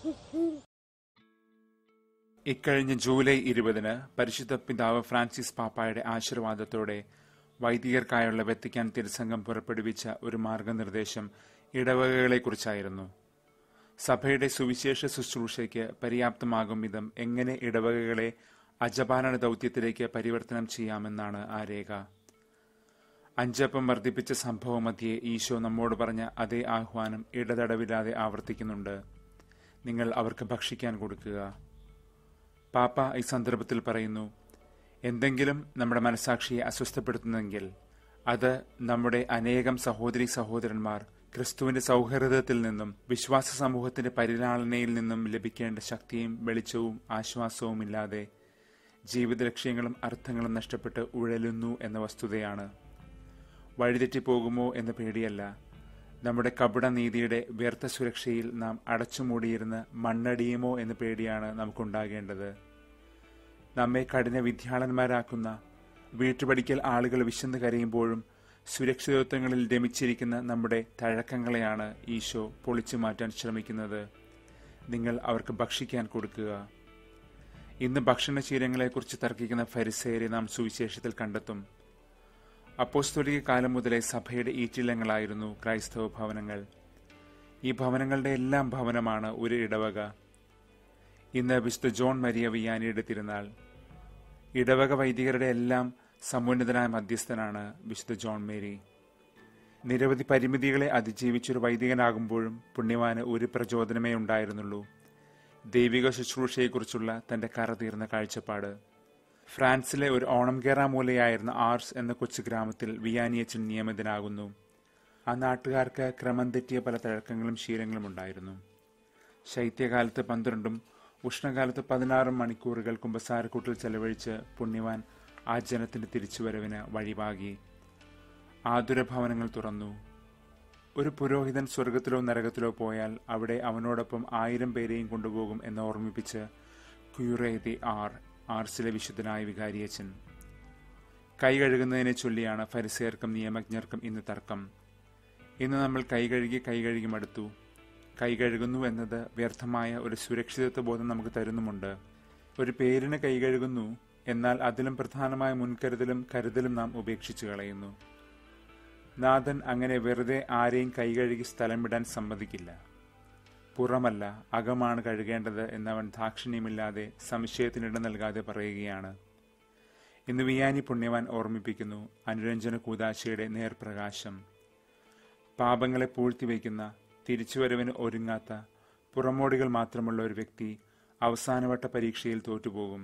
ഇക്കഴിഞ്ഞ ജൂലൈ ഇരുപതിന് പരിശുദ്ധ പിതാവ് ഫ്രാൻസിസ് പാപ്പായുടെ ആശീർവാദത്തോടെ വൈദികർക്കായുള്ള വെത്തിക്കാൻ തിരുസംഘം പുറപ്പെടുവിച്ച ഒരു മാർഗനിർദ്ദേശം ഇടവകകളെക്കുറിച്ചായിരുന്നു സഭയുടെ സുവിശേഷ ശുശ്രൂഷയ്ക്ക് പര്യാപ്തമാകും വിധം എങ്ങനെ ഇടവകകളെ അജപാലന ദൗത്യത്തിലേക്ക് പരിവർത്തനം ചെയ്യാമെന്നാണ് ആ രേഖ അഞ്ചപ്പം വർദ്ധിപ്പിച്ച സംഭവമധ്യേ ഈശോ നമ്മോട് പറഞ്ഞ അതേ ആഹ്വാനം ഇടതടവില്ലാതെ ആവർത്തിക്കുന്നുണ്ട് നിങ്ങൾ അവർക്ക് ഭക്ഷിക്കാൻ കൊടുക്കുക പാപ്പ ഈ സന്ദർഭത്തിൽ പറയുന്നു എന്തെങ്കിലും നമ്മുടെ മനസാക്ഷിയെ അസ്വസ്ഥപ്പെടുത്തുന്നെങ്കിൽ അത് നമ്മുടെ അനേകം സഹോദരി സഹോദരന്മാർ ക്രിസ്തുവിന്റെ സൗഹൃദത്തിൽ നിന്നും വിശ്വാസ സമൂഹത്തിന്റെ പരിലാളനയിൽ നിന്നും ലഭിക്കേണ്ട ശക്തിയും വെളിച്ചവും ആശ്വാസവും ഇല്ലാതെ ജീവിത ലക്ഷ്യങ്ങളും അർത്ഥങ്ങളും നഷ്ടപ്പെട്ട് ഉഴലുന്നു എന്ന വസ്തുതയാണ് വഴിതെറ്റിപ്പോകുമോ എന്ന പേടിയല്ല നമ്മുടെ കപട നീതിയുടെ വ്യർത്ഥ സുരക്ഷയിൽ നാം അടച്ചുമൂടിയിരുന്ന് മണ്ണടിയുമോ എന്ന പേടിയാണ് നമുക്കുണ്ടാകേണ്ടത് നമ്മെ കഠിന വിദ്യാളന്മാരാക്കുന്ന വീട്ടുപടിക്കൽ ആളുകൾ വിശന്ന് കരയുമ്പോഴും സുരക്ഷിതത്വങ്ങളിൽ രമിച്ചിരിക്കുന്ന നമ്മുടെ തഴക്കങ്ങളെയാണ് ഈശോ പൊളിച്ചു മാറ്റാൻ ശ്രമിക്കുന്നത് നിങ്ങൾ അവർക്ക് ഭക്ഷിക്കാൻ കൊടുക്കുക ഇന്ന് ഭക്ഷണശീലങ്ങളെക്കുറിച്ച് തർക്കിക്കുന്ന ഫരിസേരെ നാം സുവിശേഷത്തിൽ കണ്ടെത്തും അപ്പോസ്തോലിക കാലം മുതലേ സഭയുടെ ഈറ്റില്ലങ്ങളായിരുന്നു ക്രൈസ്തവ ഭവനങ്ങൾ ഈ ഭവനങ്ങളുടെ എല്ലാം ഭവനമാണ് ഒരു ഇടവക ഇന്ന് വിശുദ്ധ ജോൺ മരിയ വിയാനിയുടെ തിരുനാൾ ഇടവക വൈദികരുടെ എല്ലാം സമുന്നതനായ മധ്യസ്ഥനാണ് വിശുദ്ധ ജോൺ മേരി നിരവധി പരിമിതികളെ അതിജീവിച്ചൊരു വൈദികനാകുമ്പോഴും പുണ്യവാന് ഒരു പ്രചോദനമേ ഉണ്ടായിരുന്നുള്ളൂ ദൈവിക ശുശ്രൂഷയെക്കുറിച്ചുള്ള തന്റെ കറതീർന്ന കാഴ്ചപ്പാട് ഫ്രാൻസിലെ ഒരു ഓണം മൂലയായിരുന്ന ആർസ് എന്ന കൊച്ചു ഗ്രാമത്തിൽ വിയാനിയച്ചൻ നിയമിതനാകുന്നു ആ നാട്ടുകാർക്ക് ക്രമം തെറ്റിയ പല തഴക്കങ്ങളും ശീലങ്ങളും ഉണ്ടായിരുന്നു ശൈത്യകാലത്ത് പന്ത്രണ്ടും ഉഷ്ണകാലത്ത് പതിനാറും മണിക്കൂറുകൾ കുമ്പസാരക്കൂട്ടിൽ ചെലവഴിച്ച് പുണ്യവാൻ ആ ജനത്തിന്റെ തിരിച്ചുവരവിന് വഴിവാകി ആതുര ഭവനങ്ങൾ തുറന്നു ഒരു പുരോഹിതൻ സ്വർഗത്തിലോ നരകത്തിലോ പോയാൽ അവിടെ അവനോടൊപ്പം ആയിരം പേരെയും കൊണ്ടുപോകും എന്ന് ഓർമ്മിപ്പിച്ച് ക്യൂറേ ദി ആർ ആർസിലെ വിശുദ്ധനായ വികാരിയച്ചൻ കൈ കഴുകുന്നതിനെ ചൊല്ലിയാണ് ഫരിസേർക്കും നിയമജ്ഞർക്കും ഇന്ന് തർക്കം ഇന്ന് നമ്മൾ കൈ കഴുകി കൈ കഴുകി മടുത്തു കൈ കഴുകുന്നു എന്നത് വ്യർത്ഥമായ ഒരു സുരക്ഷിതത്വ ബോധം നമുക്ക് തരുന്നുമുണ്ട് ഒരു പേരിന് കൈ കഴുകുന്നു എന്നാൽ അതിലും പ്രധാനമായ മുൻകരുതലും കരുതലും നാം ഉപേക്ഷിച്ചു കളയുന്നു നാഥൻ അങ്ങനെ വെറുതെ ആരെയും കൈ കഴുകി സ്ഥലം വിടാൻ സമ്മതിക്കില്ല പുറമല്ല അകമാണ് കഴുകേണ്ടത് എന്നവൻ ദാക്ഷിണ്യമില്ലാതെ സംശയത്തിനിട നൽകാതെ പറയുകയാണ് ഇന്ന് വിയാനി പുണ്യവാൻ ഓർമ്മിപ്പിക്കുന്നു അനുരഞ്ജന കൂതാശയുടെ നേർപ്രകാശം പാപങ്ങളെ പൂഴ്ത്തിവെക്കുന്ന തിരിച്ചുവരവിന് ഒരുങ്ങാത്ത പുറമോടികൾ മാത്രമുള്ള ഒരു വ്യക്തി അവസാനവട്ട പരീക്ഷയിൽ തോറ്റുപോകും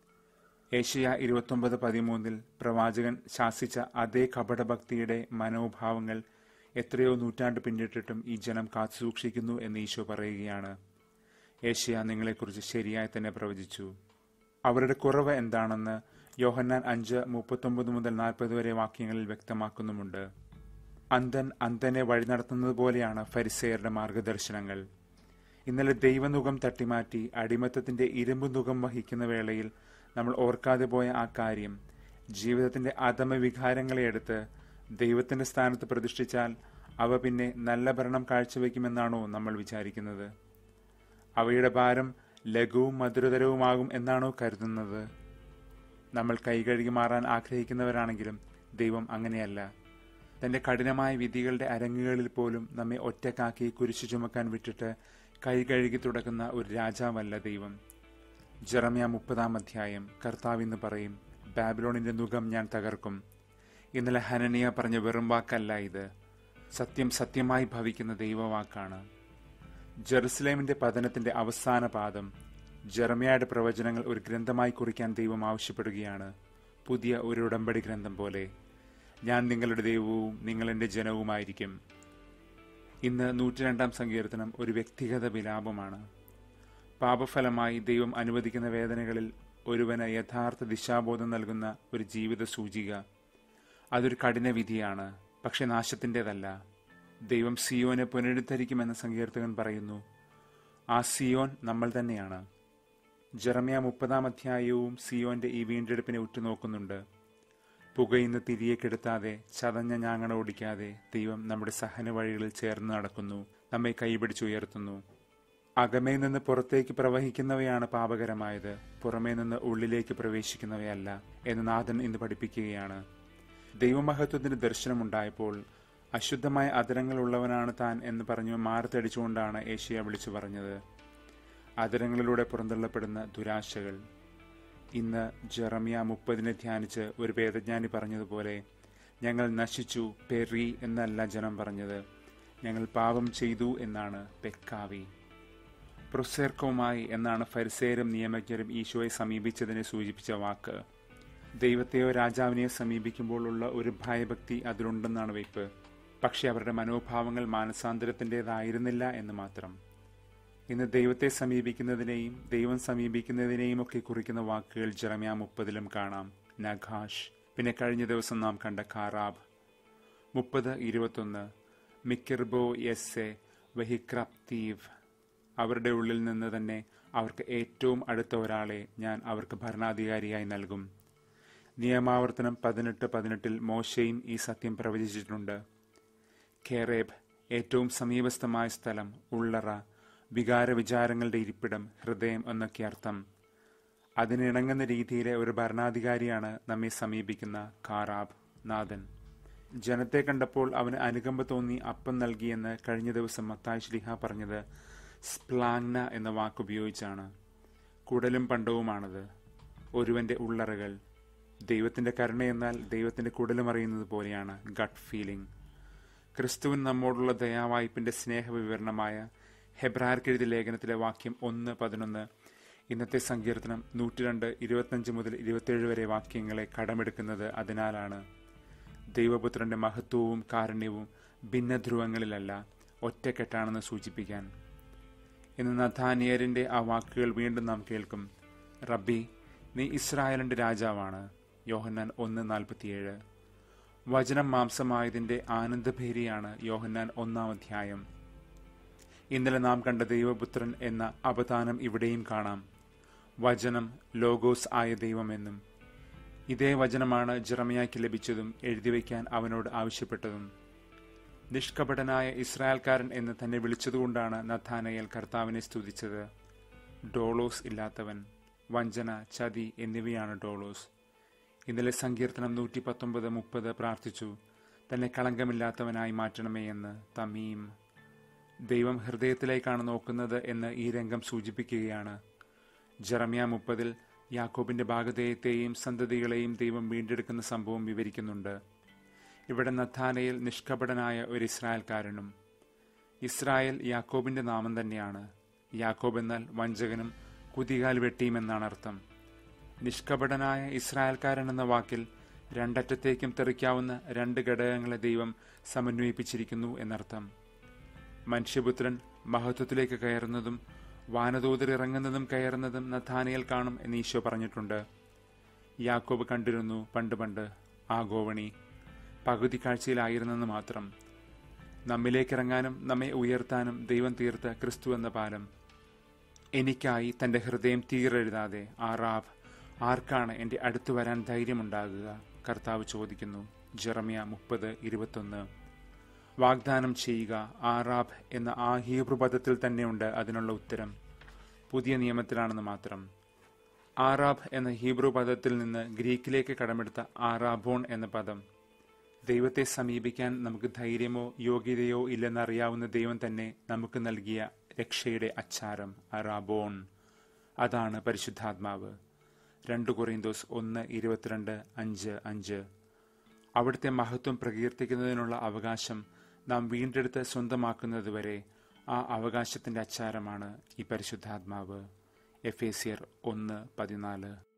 ഏഷ്യ ഇരുപത്തൊമ്പത് പതിമൂന്നിൽ പ്രവാചകൻ ശാസിച്ച അതേ കപടഭക്തിയുടെ മനോഭാവങ്ങൾ എത്രയോ നൂറ്റാണ്ട് പിന്നിട്ടിട്ടും ഈ ജനം കാത്തുസൂക്ഷിക്കുന്നു എന്ന് ഈശോ പറയുകയാണ് ഏഷ്യ നിങ്ങളെക്കുറിച്ച് ശരിയായി തന്നെ പ്രവചിച്ചു അവരുടെ കുറവ് എന്താണെന്ന് യോഹന്നാൻ അഞ്ച് മുപ്പത്തൊമ്പത് മുതൽ നാൽപ്പത് വരെ വാക്യങ്ങളിൽ വ്യക്തമാക്കുന്നുമുണ്ട് അന്ധൻ അന്ധനെ വഴി നടത്തുന്നത് പോലെയാണ് ഫരിസേയരുടെ മാർഗദർശനങ്ങൾ ഇന്നലെ ദൈവനുഖം തട്ടിമാറ്റി അടിമത്തത്തിന്റെ ഇരുമ്പ് നുഖം വഹിക്കുന്ന വേളയിൽ നമ്മൾ ഓർക്കാതെ പോയ ആ കാര്യം ജീവിതത്തിന്റെ അധമ വികാരങ്ങളെ എടുത്ത് ദൈവത്തിന്റെ സ്ഥാനത്ത് പ്രതിഷ്ഠിച്ചാൽ അവ പിന്നെ നല്ല ഭരണം കാഴ്ചവെക്കുമെന്നാണോ നമ്മൾ വിചാരിക്കുന്നത് അവയുടെ ഭാരം ലഘുവും മധുരതരവുമാകും എന്നാണോ കരുതുന്നത് നമ്മൾ കൈകഴുകി മാറാൻ ആഗ്രഹിക്കുന്നവരാണെങ്കിലും ദൈവം അങ്ങനെയല്ല തന്റെ കഠിനമായ വിധികളുടെ അരങ്ങുകളിൽ പോലും നമ്മെ ഒറ്റക്കാക്കി കുരിശു ചുമക്കാൻ വിട്ടിട്ട് കൈ കഴുകി തുടക്കുന്ന ഒരു രാജാവല്ല ദൈവം ജെറമ്യ മുപ്പതാം അധ്യായം കർത്താവ് ഇന്ന് പറയും ബാബിലോണിന്റെ മുഖം ഞാൻ തകർക്കും ഇന്നലെ ഹനനിയ പറഞ്ഞ വെറും വാക്കല്ല ഇത് സത്യം സത്യമായി ഭവിക്കുന്ന ദൈവവാക്കാണ് ജെറുസലേമിന്റെ പതനത്തിന്റെ അവസാന പാദം ജെറമിയയുടെ പ്രവചനങ്ങൾ ഒരു ഗ്രന്ഥമായി കുറിക്കാൻ ദൈവം ആവശ്യപ്പെടുകയാണ് പുതിയ ഒരു ഉടമ്പടി ഗ്രന്ഥം പോലെ ഞാൻ നിങ്ങളുടെ ദൈവവും നിങ്ങൾ എൻ്റെ ജനവുമായിരിക്കും ഇന്ന് നൂറ്റിരണ്ടാം സങ്കീർത്തനം ഒരു വ്യക്തിഗത വിലാപമാണ് പാപഫലമായി ദൈവം അനുവദിക്കുന്ന വേദനകളിൽ ഒരുവന് യഥാർത്ഥ ദിശാബോധം നൽകുന്ന ഒരു ജീവിത സൂചിക അതൊരു കഠിന വിധിയാണ് പക്ഷെ നാശത്തിൻ്റെതല്ല ദൈവം സിയോനെ പുനരുദ്ധരിക്കുമെന്ന് സങ്കീർത്തകൻ പറയുന്നു ആ സിയോൻ നമ്മൾ തന്നെയാണ് ജെറമിയ മുപ്പതാം അധ്യായവും സിയോന്റെ ഈ വീണ്ടെടുപ്പിനെ ഉറ്റുനോക്കുന്നുണ്ട് പുകയിന്ന് തിരികെ കെടുത്താതെ ചതഞ്ഞ ഞാങ്ങണ ഓടിക്കാതെ ദൈവം നമ്മുടെ സഹന വഴികളിൽ ചേർന്ന് നടക്കുന്നു നമ്മെ കൈപിടിച്ചുയർത്തുന്നു അകമേ നിന്ന് പുറത്തേക്ക് പ്രവഹിക്കുന്നവയാണ് പാപകരമായത് പുറമേ നിന്ന് ഉള്ളിലേക്ക് പ്രവേശിക്കുന്നവയല്ല എന്ന് നാഥൻ ഇന്ന് പഠിപ്പിക്കുകയാണ് ദൈവമഹത്വത്തിന് ദർശനമുണ്ടായപ്പോൾ അശുദ്ധമായ അതരങ്ങളുള്ളവനാണ് താൻ എന്ന് പറഞ്ഞു മാറത്തടിച്ചുകൊണ്ടാണ് ഏഷ്യ വിളിച്ചു പറഞ്ഞത് അതരങ്ങളിലൂടെ പുറന്തള്ളപ്പെടുന്ന ദുരാശകൾ ഇന്ന് ജെറമിയ മുപ്പതിനെ ധ്യാനിച്ച് ഒരു വേദജ്ഞാനി പറഞ്ഞതുപോലെ ഞങ്ങൾ നശിച്ചു പെറി എന്നല്ല ജനം പറഞ്ഞത് ഞങ്ങൾ പാപം ചെയ്തു എന്നാണ് പെക്കാവി പ്രൊസേർക്കോമായി എന്നാണ് ഫരിസേരും നിയമജ്ഞരും ഈശോയെ സമീപിച്ചതിനെ സൂചിപ്പിച്ച വാക്ക് ദൈവത്തെയോ രാജാവിനെയോ സമീപിക്കുമ്പോൾ ഉള്ള ഒരു ഭയഭക്തി അതിലുണ്ടെന്നാണ് വയ്പ് പക്ഷെ അവരുടെ മനോഭാവങ്ങൾ മാനസാന്തരത്തിൻ്റെതായിരുന്നില്ല എന്ന് മാത്രം ഇന്ന് ദൈവത്തെ സമീപിക്കുന്നതിനെയും ദൈവം സമീപിക്കുന്നതിനെയും ഒക്കെ കുറിക്കുന്ന വാക്കുകൾ ജെറമ്യ മുപ്പതിലും കാണാം നഖാഷ് പിന്നെ കഴിഞ്ഞ ദിവസം നാം കണ്ട കാറാബ് മുപ്പത് ഇരുപത്തൊന്ന് മിക്കിർബോ എസ് എ വഹിക്രപ്തീവ് അവരുടെ ഉള്ളിൽ നിന്ന് തന്നെ അവർക്ക് ഏറ്റവും അടുത്ത ഒരാളെ ഞാൻ അവർക്ക് ഭരണാധികാരിയായി നൽകും നിയമാവർത്തനം പതിനെട്ട് പതിനെട്ടിൽ മോശയും ഈ സത്യം പ്രവചിച്ചിട്ടുണ്ട് ഖേറേബ് ഏറ്റവും സമീപസ്ഥമായ സ്ഥലം ഉള്ളറ വികാര വിചാരങ്ങളുടെ ഇരിപ്പിടം ഹൃദയം എന്നൊക്കെ അർത്ഥം അതിനിണങ്ങുന്ന രീതിയിലെ ഒരു ഭരണാധികാരിയാണ് നമ്മെ സമീപിക്കുന്ന കാറാബ് നാഥൻ ജനത്തെ കണ്ടപ്പോൾ അവന് അനുകമ്പ തോന്നി അപ്പം നൽകിയെന്ന് കഴിഞ്ഞ ദിവസം മത്തായ് ശ്ലിഹ പറഞ്ഞത് സ്പ്ലാങ്ന എന്ന വാക്കുപയോഗിച്ചാണ് കുടലും പണ്ടവുമാണത് ഒരുവന്റെ ഉള്ളറകൾ ദൈവത്തിന്റെ കരുണ എന്നാൽ ദൈവത്തിന്റെ കുടലും അറിയുന്നത് പോലെയാണ് ഗട്ട് ഫീലിംഗ് ക്രിസ്തുവിൻ നമ്മോടുള്ള ദയാവായ്പിന്റെ സ്നേഹവിവരണമായ ഹെബ്രാർക്കെഴുതിയ ലേഖനത്തിലെ വാക്യം ഒന്ന് പതിനൊന്ന് ഇന്നത്തെ സങ്കീർത്തനം നൂറ്റിരണ്ട് ഇരുപത്തഞ്ച് മുതൽ ഇരുപത്തിയേഴ് വരെ വാക്യങ്ങളെ കടമെടുക്കുന്നത് അതിനാലാണ് ദൈവപുത്രന്റെ മഹത്വവും കാരുണ്യവും ഭിന്നധ്രുവങ്ങളിലല്ല ഒറ്റക്കെട്ടാണെന്ന് സൂചിപ്പിക്കാൻ ഇന്ന് നഥാനിയരിന്റെ ആ വാക്കുകൾ വീണ്ടും നാം കേൾക്കും റബ്ബി നീ ഇസ്രായേലിന്റെ രാജാവാണ് യോഹന്നാൻ ഒന്ന് നാൽപ്പത്തിയേഴ് വചനം മാംസമായതിന്റെ ആനന്ദഭേരിയാണ് യോഹന്നാൻ ഒന്നാം അധ്യായം ഇന്നലെ നാം കണ്ട ദൈവപുത്രൻ എന്ന അവതാനം ഇവിടെയും കാണാം വചനം ലോഗോസ് ആയ ദൈവമെന്നും ഇതേ വചനമാണ് ജെറമിയായ്ക്ക് ലഭിച്ചതും എഴുതിവെക്കാൻ അവനോട് ആവശ്യപ്പെട്ടതും നിഷ്കപടനായ ഇസ്രായേൽക്കാരൻ എന്ന് തന്നെ വിളിച്ചതുകൊണ്ടാണ് നഥാനയൽ കർത്താവിനെ സ്തുതിച്ചത് ഡോളോസ് ഇല്ലാത്തവൻ വഞ്ചന ചതി എന്നിവയാണ് ഡോളോസ് ഇന്നലെ സങ്കീർത്തനം നൂറ്റി പത്തൊമ്പത് മുപ്പത് പ്രാർത്ഥിച്ചു തന്നെ കളങ്കമില്ലാത്തവനായി മാറ്റണമേ എന്ന് തമീം ദൈവം ഹൃദയത്തിലേക്കാണ് നോക്കുന്നത് എന്ന് ഈ രംഗം സൂചിപ്പിക്കുകയാണ് ജറമ്യ മുപ്പതിൽ യാക്കോബിന്റെ ഭാഗധേയത്തെയും സന്തതികളെയും ദൈവം വീണ്ടെടുക്കുന്ന സംഭവം വിവരിക്കുന്നുണ്ട് ഇവിടെ നഥാനയിൽ നിഷ്കപടനായ ഒരു ഇസ്രായേൽക്കാരനും ഇസ്രായേൽ യാക്കോബിന്റെ നാമം തന്നെയാണ് യാക്കോബ് എന്നാൽ വഞ്ചകനും കുതികാൽ വെട്ടിയും എന്നാണ് അർത്ഥം നിഷ്കപടനായ ഇസ്രായേൽക്കാരൻ എന്ന വാക്കിൽ രണ്ടറ്റത്തേക്കും തെറിക്കാവുന്ന രണ്ട് ഘടകങ്ങളെ ദൈവം സമന്വയിപ്പിച്ചിരിക്കുന്നു എന്നർത്ഥം മനുഷ്യപുത്രൻ മഹത്വത്തിലേക്ക് കയറുന്നതും വാനദൂതർ ഇറങ്ങുന്നതും കയറുന്നതും നഥാനിയൽ കാണും എന്ന് ഈശോ പറഞ്ഞിട്ടുണ്ട് യാക്കോബ് കണ്ടിരുന്നു പണ്ട് പണ്ട് ആ ഗോവണി പകുതി കാഴ്ചയിലായിരുന്നെന്ന് മാത്രം നമ്മിലേക്കിറങ്ങാനും നമ്മെ ഉയർത്താനും ദൈവം തീർത്ത ക്രിസ്തു എന്ന പാലം എനിക്കായി തന്റെ ഹൃദയം തീരെഴുതാതെ ആ റാബ് ആർക്കാണ് എൻ്റെ അടുത്തു വരാൻ ധൈര്യമുണ്ടാകുക കർത്താവ് ചോദിക്കുന്നു ജെറമിയ മുപ്പത് ഇരുപത്തൊന്ന് വാഗ്ദാനം ചെയ്യുക ആറാബ് എന്ന ആ ഹീബ്രു പദത്തിൽ തന്നെയുണ്ട് അതിനുള്ള ഉത്തരം പുതിയ നിയമത്തിലാണെന്ന് മാത്രം ആറാബ് എന്ന ഹീബ്രു പദത്തിൽ നിന്ന് ഗ്രീക്കിലേക്ക് കടമെടുത്ത ആറാബോൺ എന്ന പദം ദൈവത്തെ സമീപിക്കാൻ നമുക്ക് ധൈര്യമോ യോഗ്യതയോ ഇല്ലെന്നറിയാവുന്ന ദൈവം തന്നെ നമുക്ക് നൽകിയ രക്ഷയുടെ അച്ചാരം അറാബോൺ അതാണ് പരിശുദ്ധാത്മാവ് രണ്ട് കൊറിന്തോസ് ഒന്ന് ഇരുപത്തിരണ്ട് അഞ്ച് അഞ്ച് അവിടുത്തെ മഹത്വം പ്രകീർത്തിക്കുന്നതിനുള്ള അവകാശം നാം വീണ്ടെടുത്ത് സ്വന്തമാക്കുന്നതുവരെ ആ അവകാശത്തിന്റെ അച്ചാരമാണ് ഈ പരിശുദ്ധാത്മാവ് എഫേസിയർ ഒന്ന് പതിനാല്